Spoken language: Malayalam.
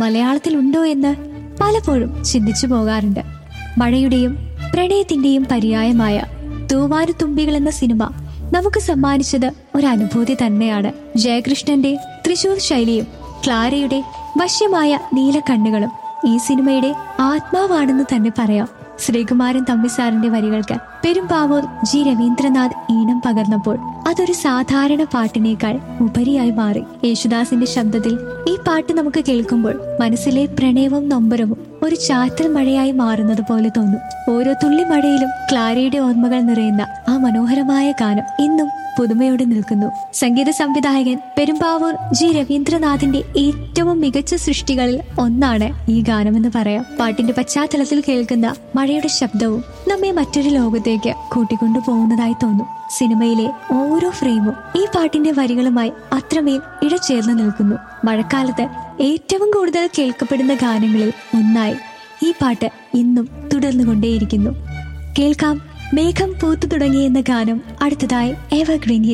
മലയാളത്തിലുണ്ടോ എന്ന് പലപ്പോഴും ചിന്തിച്ചു പോകാറുണ്ട് മഴയുടെയും പ്രണയത്തിന്റെയും പര്യായമായ തൂവാനുതുമ്പികൾ എന്ന സിനിമ നമുക്ക് സമ്മാനിച്ചത് ഒരു അനുഭൂതി തന്നെയാണ് ജയകൃഷ്ണന്റെ തൃശൂർ ശൈലിയും ക്ലാരയുടെ വശ്യമായ നീലക്കണ്ണുകളും ഈ സിനിമയുടെ ആത്മാവാണെന്ന് തന്നെ പറയാം ശ്രീകുമാരൻ തമ്പിസാറിന്റെ വരികൾക്ക് പെരുമ്പാവൂർ ജി രവീന്ദ്രനാഥ് ഈണം പകർന്നപ്പോൾ അതൊരു സാധാരണ പാട്ടിനേക്കാൾ ഉപരിയായി മാറി യേശുദാസിന്റെ ശബ്ദത്തിൽ ഈ പാട്ട് നമുക്ക് കേൾക്കുമ്പോൾ മനസ്സിലെ പ്രണയവും നൊമ്പരവും ഒരു ചാറ്റൽ മഴയായി മാറുന്നത് പോലെ തോന്നും ഓരോ തുള്ളി മഴയിലും ക്ലാരയുടെ ഓർമ്മകൾ നിറയുന്ന ആ മനോഹരമായ ഗാനം ഇന്നും പുതുമയോടെ നിൽക്കുന്നു സംഗീത സംവിധായകൻ പെരുമ്പാവൂർ ജി രവീന്ദ്രനാഥിന്റെ ഏറ്റവും മികച്ച സൃഷ്ടികളിൽ ഒന്നാണ് ഈ ഗാനമെന്ന് പറയാം പാട്ടിന്റെ പശ്ചാത്തലത്തിൽ കേൾക്കുന്ന മഴയുടെ ശബ്ദവും നമ്മെ മറ്റൊരു ലോകത്തേക്ക് കൂട്ടിക്കൊണ്ടു പോകുന്നതായി തോന്നും സിനിമയിലെ ഓരോ ഫ്രെയിമും ഈ പാട്ടിന്റെ വരികളുമായി അത്രമേൽ ഇഴചേർന്ന് നിൽക്കുന്നു മഴക്കാലത്ത് ഏറ്റവും കൂടുതൽ കേൾക്കപ്പെടുന്ന ഗാനങ്ങളിൽ ഒന്നായി ഈ പാട്ട് ഇന്നും തുടർന്നുകൊണ്ടേയിരിക്കുന്നു കേൾക്കാം മേഘം പൂത്തു തുടങ്ങിയെന്ന ഗാനം അടുത്തതായി എവർഗ്രീൻ